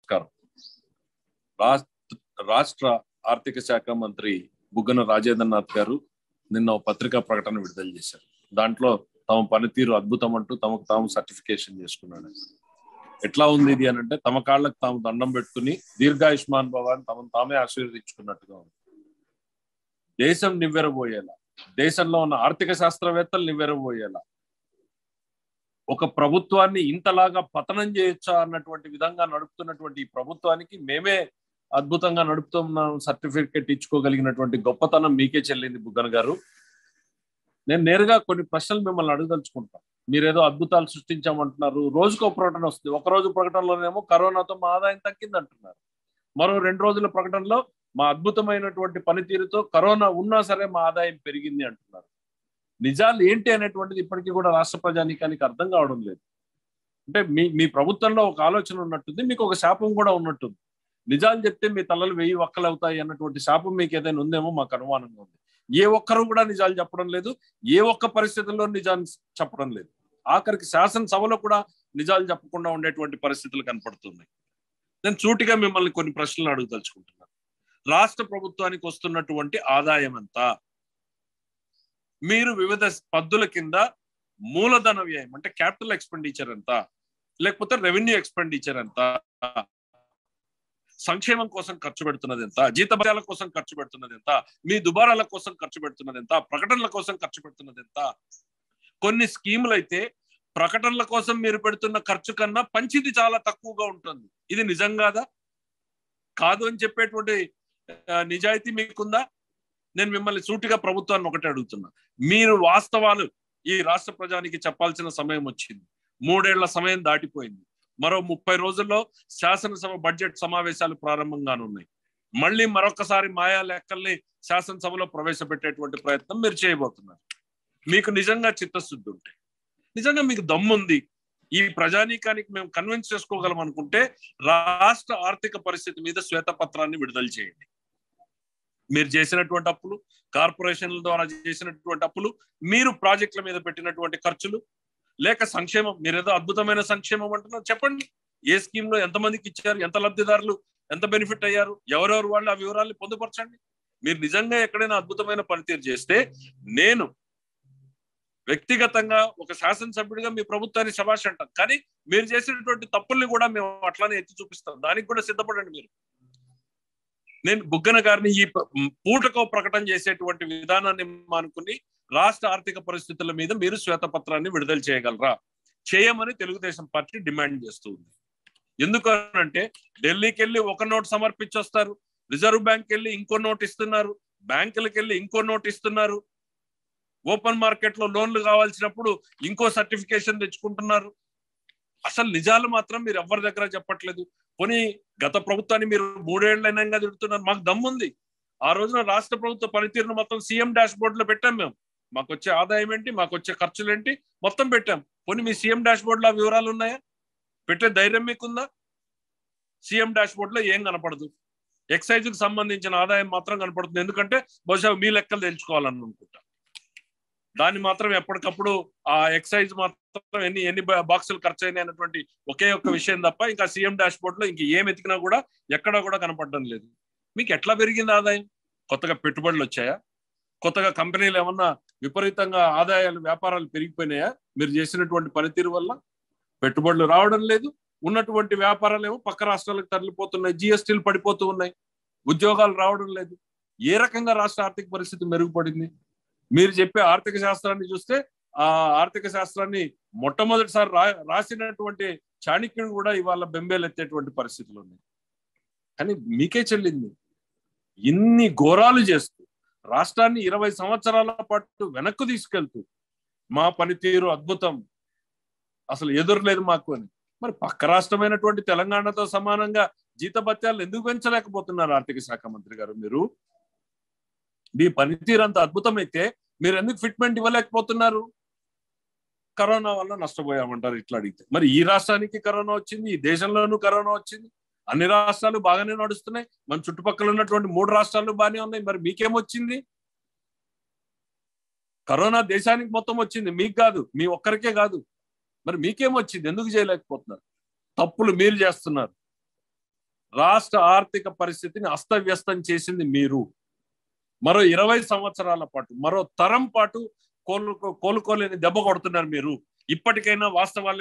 నమస్కారం రాష్ట్ర ఆర్థిక శాఖ మంత్రి బుగ్గన రాజేంద్రనాథ్ గారు నిన్న పత్రికా ప్రకటన విడుదల చేశారు దాంట్లో తమ పనితీరు అద్భుతం అంటూ తమకు తాము సర్టిఫికేషన్ చేసుకున్నాడు ఎట్లా ఉంది ఇది అని అంటే తమ కాళ్ళకు తాము దండం పెట్టుకుని దీర్ఘాయుష్మాన్ భవాన్ తమను తామే ఆశీర్వదించుకున్నట్టుగా ఉంది దేశం నివ్వెరబోయేలా దేశంలో ఉన్న ఆర్థిక శాస్త్రవేత్తలు నివ్వెరబోయేలా ఒక ప్రభుత్వాన్ని ఇంతలాగా పతనం చేయొచ్చా అన్నటువంటి విధంగా నడుపుతున్నటువంటి ఈ ప్రభుత్వానికి మేమే అద్భుతంగా నడుపుతున్నాం సర్టిఫికెట్ ఇచ్చుకోగలిగినటువంటి గొప్పతనం మీకే చెల్లింది బుగ్గన గారు నేను నేరుగా కొన్ని ప్రశ్నలు మిమ్మల్ని అడగదలుచుకుంటాం మీరేదో అద్భుతాలు సృష్టించామంటున్నారు రోజుకో ప్రకటన వస్తుంది ఒక రోజు ప్రకటనలోనేమో కరోనాతో మా ఆదాయం తగ్గింది అంటున్నారు మరో రెండు రోజుల ప్రకటనలో మా అద్భుతమైనటువంటి పనితీరుతో కరోనా ఉన్నా సరే మా ఆదాయం పెరిగింది అంటున్నారు నిజాలు ఏంటి అనేటువంటిది ఇప్పటికీ కూడా రాష్ట్ర ప్రజానీకానికి అర్థం కావడం లేదు అంటే మీ మీ ప్రభుత్వంలో ఒక ఆలోచన ఉన్నట్టుంది మీకు ఒక శాపం కూడా ఉన్నట్టుంది నిజాలు చెప్తే మీ తలలు వెయ్యి ఒక్కలు అవుతాయి అన్నటువంటి శాపం మీకు ఏదైనా ఉందేమో మాకు అనుమానంగా ఉంది ఏ ఒక్కరు కూడా నిజాలు చెప్పడం లేదు ఏ ఒక్క పరిస్థితుల్లో నిజాలు చెప్పడం లేదు ఆఖరికి శాసనసభలో కూడా నిజాలు చెప్పకుండా ఉండేటువంటి పరిస్థితులు కనపడుతున్నాయి నేను చూటిగా మిమ్మల్ని కొన్ని ప్రశ్నలు అడుగుదలుచుకుంటున్నాను రాష్ట్ర ప్రభుత్వానికి వస్తున్నటువంటి ఆదాయం ఎంత మీరు వివిధ పద్దుల కింద మూలధన వ్యయం అంటే క్యాపిటల్ ఎక్స్పెండిచర్ ఎంత లేకపోతే రెవెన్యూ ఎక్స్పెండిచర్ ఎంత సంక్షేమం కోసం ఖర్చు పెడుతున్నది ఎంత జీతభత్యాల కోసం ఖర్చు పెడుతున్నది ఎంత మీ దుబారాల కోసం ఖర్చు పెడుతున్నది ఎంత ప్రకటనల కోసం ఖర్చు పెడుతున్నది ఎంత కొన్ని స్కీములు అయితే ప్రకటనల కోసం మీరు పెడుతున్న ఖర్చు కన్నా పంచిది చాలా తక్కువగా ఉంటుంది ఇది నిజం కాదా కాదు అని చెప్పేటువంటి నిజాయితీ మీకుందా నేను మిమ్మల్ని సూటిగా ప్రభుత్వాన్ని ఒకటే అడుగుతున్నా మీరు వాస్తవాలు ఈ రాష్ట్ర ప్రజానికి చెప్పాల్సిన సమయం వచ్చింది మూడేళ్ల సమయం దాటిపోయింది మరో ముప్పై రోజుల్లో శాసనసభ బడ్జెట్ సమావేశాలు ప్రారంభంగానున్నాయి మళ్ళీ మరొకసారి మాయా లెక్కల్ని శాసనసభలో ప్రవేశపెట్టేటువంటి ప్రయత్నం మీరు చేయబోతున్నారు మీకు నిజంగా చిత్తశుద్ధి ఉంటే నిజంగా మీకు దమ్ముంది ఈ ప్రజానీకానికి మేము కన్విన్స్ చేసుకోగలం అనుకుంటే రాష్ట్ర ఆర్థిక పరిస్థితి మీద శ్వేతపత్రాన్ని విడుదల చేయండి మీరు చేసినటువంటి అప్పులు కార్పొరేషన్ల ద్వారా చేసినటువంటి అప్పులు మీరు ప్రాజెక్టుల మీద పెట్టినటువంటి ఖర్చులు లేక సంక్షేమం మీరేదో అద్భుతమైన సంక్షేమం అంటున్నారు చెప్పండి ఏ స్కీమ్ లో ఎంతమందికి ఇచ్చారు ఎంత లబ్ధిదారులు ఎంత బెనిఫిట్ అయ్యారు ఎవరెవరు వాళ్ళు ఆ వివరాల్ని పొందుపరచండి మీరు నిజంగా ఎక్కడైనా అద్భుతమైన పనితీరు చేస్తే నేను వ్యక్తిగతంగా ఒక శాసనసభ్యుడిగా మీ ప్రభుత్వాన్ని శభాష్ అంటాం కానీ మీరు చేసినటువంటి తప్పుల్ని కూడా మేము అట్లానే ఎత్తి చూపిస్తాం దానికి కూడా సిద్ధపడండి మీరు నేను బుగ్గన గారిని ఈ పూటకో ప్రకటన చేసేటువంటి విధానాన్ని అనుకుని రాష్ట్ర ఆర్థిక పరిస్థితుల మీద మీరు శ్వేతపత్రాన్ని విడుదల చేయగలరా చేయమని తెలుగుదేశం పార్టీ డిమాండ్ చేస్తుంది ఎందుకనంటే ఢిల్లీకి వెళ్ళి ఒక నోట్ సమర్పించి వస్తారు రిజర్వ్ బ్యాంక్ వెళ్ళి ఇంకో నోట్ ఇస్తున్నారు బ్యాంకులకు వెళ్ళి ఇంకో నోట్ ఇస్తున్నారు ఓపెన్ మార్కెట్ లో లోన్లు కావాల్సినప్పుడు ఇంకో సర్టిఫికేషన్ తెచ్చుకుంటున్నారు అసలు నిజాలు మాత్రం మీరు ఎవరి దగ్గర చెప్పట్లేదు పోనీ గత ప్రభుత్వాన్ని మీరు మూడేళ్లైనా తిడుతున్నారు మాకు దమ్ముంది ఆ రోజున రాష్ట్ర ప్రభుత్వ పనితీరును మొత్తం సీఎం డాష్ బోర్డ్ లో పెట్టాం మేము మాకు వచ్చే ఆదాయం ఏంటి మాకు వచ్చే ఖర్చులు ఏంటి మొత్తం పెట్టాం పోనీ మీ సీఎం డాష్ బోర్డ్ లో వివరాలు ఉన్నాయా పెట్టే ధైర్యం మీకుందా సీఎం డాష్ బోర్డ్ లో ఏం కనపడదు ఎక్సైజ్ కి సంబంధించిన ఆదాయం మాత్రం కనపడుతుంది ఎందుకంటే బహుశా మీ లెక్కలు తెలుసుకోవాలని అనుకుంటా దాన్ని మాత్రం ఎప్పటికప్పుడు ఆ ఎక్సైజ్ మాత్రం ఎన్ని ఎన్ని బాక్సులు ఖర్చు అయినాయి అన్నటువంటి ఒకే ఒక్క విషయం తప్ప ఇంకా సీఎం డాష్ బోర్డ్ లో ఇంక ఏం ఎతికినా కూడా ఎక్కడా కూడా కనపడడం లేదు మీకు ఎట్లా పెరిగింది ఆదాయం కొత్తగా పెట్టుబడులు వచ్చాయా కొత్తగా కంపెనీలు ఏమన్నా విపరీతంగా ఆదాయాలు వ్యాపారాలు పెరిగిపోయినాయా మీరు చేసినటువంటి పనితీరు వల్ల పెట్టుబడులు రావడం లేదు ఉన్నటువంటి వ్యాపారాలు ఏమో పక్క రాష్ట్రాలకు తరలిపోతున్నాయి జిఎస్టీలు పడిపోతూ ఉన్నాయి ఉద్యోగాలు రావడం లేదు ఏ రకంగా రాష్ట్ర ఆర్థిక పరిస్థితి మెరుగుపడింది మీరు చెప్పే ఆర్థిక శాస్త్రాన్ని చూస్తే ఆ ఆర్థిక శాస్త్రాన్ని మొట్టమొదటిసారి రా రాసినటువంటి చాణక్యుడు కూడా ఇవాళ బెంబేలెత్తేటువంటి పరిస్థితులు ఉన్నాయి కానీ మీకే చెల్లింది ఇన్ని ఘోరాలు చేస్తూ రాష్ట్రాన్ని ఇరవై సంవత్సరాల పాటు వెనక్కు తీసుకెళ్తూ మా పనితీరు అద్భుతం అసలు ఎదురులేదు మాకు అని మరి పక్క రాష్ట్రమైనటువంటి తెలంగాణతో సమానంగా జీతభత్యాలు ఎందుకు పెంచలేకపోతున్నారు ఆర్థిక శాఖ మంత్రి గారు మీరు మీ పనితీరు అంత అద్భుతమైతే మీరు ఎందుకు ఫిట్మెంట్ ఇవ్వలేకపోతున్నారు కరోనా వల్ల నష్టపోయామంటారు ఇట్లా అడిగితే మరి ఈ రాష్ట్రానికి కరోనా వచ్చింది ఈ దేశంలోనూ కరోనా వచ్చింది అన్ని రాష్ట్రాలు బాగానే నడుస్తున్నాయి మన చుట్టుపక్కల ఉన్నటువంటి మూడు రాష్ట్రాలు బాగానే ఉన్నాయి మరి మీకేమొచ్చింది కరోనా దేశానికి మొత్తం వచ్చింది మీకు కాదు మీ ఒక్కరికే కాదు మరి మీకేమొచ్చింది ఎందుకు చేయలేకపోతున్నారు తప్పులు మీరు చేస్తున్నారు రాష్ట్ర ఆర్థిక పరిస్థితిని అస్తవ్యస్తం చేసింది మీరు మరో ఇరవై సంవత్సరాల పాటు మరో తరం పాటు కోలు కోలుకోలేని దెబ్బ కొడుతున్నారు మీరు ఇప్పటికైనా వాస్తవాలు